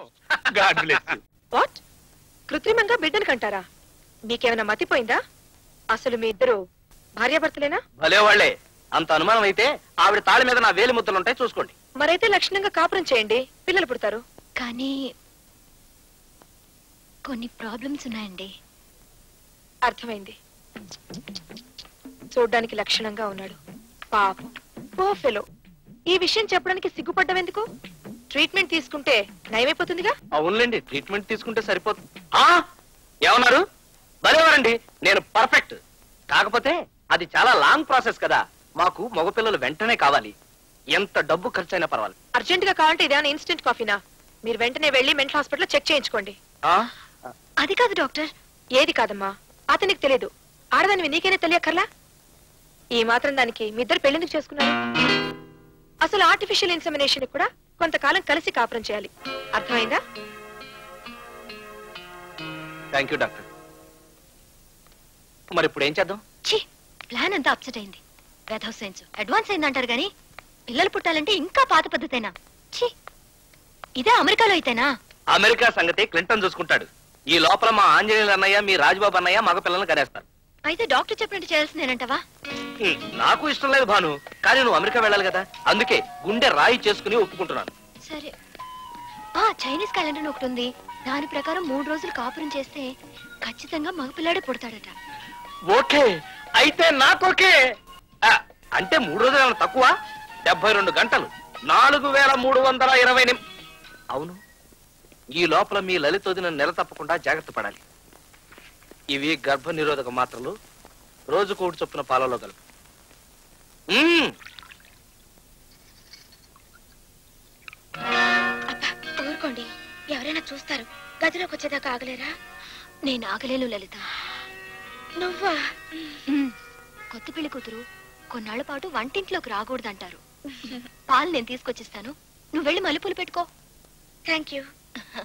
God bless you what కృత్రిమంగా బిడ్డను కంటారా మీకేమైనా మతిపోయిందా అసలు మీ ఇద్దరు భార్యాభర్తలేనా భలే వాళ్ళే అంత అనుమానం అయితే ఆవిడ తాళి మీద నా వేలి ముద్దలు ఉంటాయి చూసుకోండి మరైతే లక్షణంగా కాపురం చేయండి పిల్లలు పుడతారు కానీ కొన్ని ప్రాబ్లమ్స్ ఉన్నాయండి అర్థమైంది చూడ్డానికి లక్షణంగా ఉన్నాడు పాపం ఓ ఫెలో ఈ విషయం చెప్పడానికి సిగ్గుపడ్డం ఎందుకు ట్రీట్మెంట్ తీసుకుంటే నయమైపోతుందిగా అవునులేండి ట్రీట్మెంట్ తీసుకుంటే సరిపోతుంది ఆ ఏమన్నారు భలేవారండి నేను పర్ఫెక్ట్ కాకపోతే అది చాలా లాంగ్ ప్రాసెస్ కదా మాకు మగపిల్లలు వెంటనే కావాలి ఎంత డబ్బు ఖర్చు అయినా పర్వాలేదు అర్జెంట్ గా కావాలంటే ఇదేనా ఇన్స్టెంట్ కాఫీనా మీరు వెంటనే వెళ్ళి మెంటల్ హాస్పిటల్ చెక్ చేయించుకోండి ఆ? అది కాదు డాక్టర్ ఏది కాదమ్మా అతనికి తెలియదు ఆడదానివి నీకైనా తెలియకర్లా ఈ మాత్రం దానికి మీ ఇద్దరు పెళ్లిందుకు చేసుకున్నారు అసలు ఆర్టిఫిషియల్ ఇన్సమినేషన్ కూడా కొంతకాలం కలిసి కాపురం చేయాలి అర్థమైందా థ్యాంక్ యూ డాక్టర్ మరి ఇప్పుడు ఏం చేద్దాం ఛీ ప్లాన్ అంతా అప్సెట్ అయింది వెధవ్ సైన్స్ అడ్వాన్స్ అయిందంటారు గాని పిల్లలు పుట్టాలంటే ఇంకా పాత పద్ధతేనా ఛీ ఇదే అమెరికాలో అయితేనా అమెరికా సంగతి క్లింటన్ చూసుకుంటాడు ఈ లోపల మా ఆంజనేయులు అన్నయ్య మీ రాజబాబు అన్నయ్య మగ పిల్లల్ని కనేస్తారు అయితే డాక్టర్ చెప్పినట్టు చేయాల్సిందేనంటవా హ్మ్, నాకు ఇష్టం లేదు భాను కానీ నువ్వు అమెరికా వెళ్ళాలి కదా అందుకే గుండె రాయి చేసుకుని ఒప్పుకుంటున్నాను సరే ఆ చైనీస్ క్యాలెండర్ ఒకటి ఉంది దాని ప్రకారం మూడు రోజులు కాపురం చేస్తే ఖచ్చితంగా మగపిల్లాడే పుడతాడట ఓకే అయితే నాకు ఓకే ఆ, అంటే మూడు రోజులు ఏమైనా తక్కువ డెబ్బై రెండు గంటలు నాలుగు వేల మూడు వందల ఇరవై నిమి అవును ఈ లోపల మీ లలితోదిన నెల తప్పకుండా జాగ్రత్త పడాలి ఇవి గర్భ నిరోధక మాత్రలు రోజు కోడి చొప్పున పాలలో కలుపు మ్మ్. ఊరుకోండి ఎవరైనా చూస్తారు గదిలోకి వచ్చేదాకా ఆగలేరా నేను ఆగలేను లలిత నువ్వా కొత్త పెళ్లి కూతురు కొన్నాళ్ల పాటు వంటింట్లోకి రాకూడదంటారు పాలు నేను తీసుకొచ్చిస్తాను నువ్వు వెళ్ళి మల్లెపూలు పెట్టుకో థ్యాంక్ యూ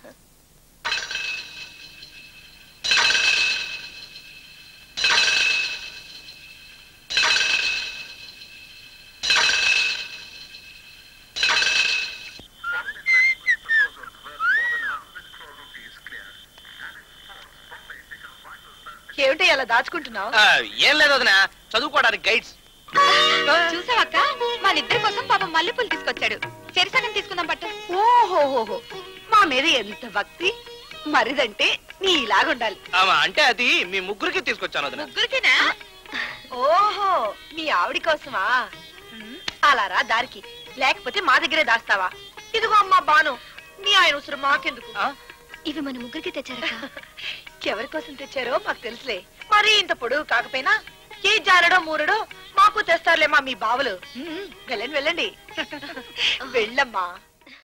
ఏమిటి అలా దాచుకుంటున్నావు ఆ, ఏం లేదు వదినా చదువుకోవడానికి గైడ్స్ చూసావక్క మన ఇద్దరి కోసం పాపం మల్లెపూలు తీసుకొచ్చాడు చెరిసగం తీసుకుందాం పట్టు ఓహోహోహో మా మీద ఎంత భక్తి మరిదంటే నీ ఇలాగుండాలి ఆమా, అంటే అది మీ ముగ్గురికి తీసుకొచ్చాను వదిన ముగ్గురికినా ఓహో మీ ఆవిడ కోసమా ఉమ్, అలా రా దారికి లేకపోతే మా దగ్గరే దాస్తావా ఇదిగో అమ్మా బాను మీ ఆయన ఉసురు మాకెందుకు ఇవి మన ముగ్గురికి తెచ్చారక్క ఎవరి కోసం తెచ్చారో మాకు తెలుసులే మరి ఇంత పొడుగు కాకపోయినా ఏ జారడో మూరడో మాకు తెస్తారులేమా మీ బావలు ఉమ్, వెళ్ళండి వెళ్ళండి వెళ్ళమ్మా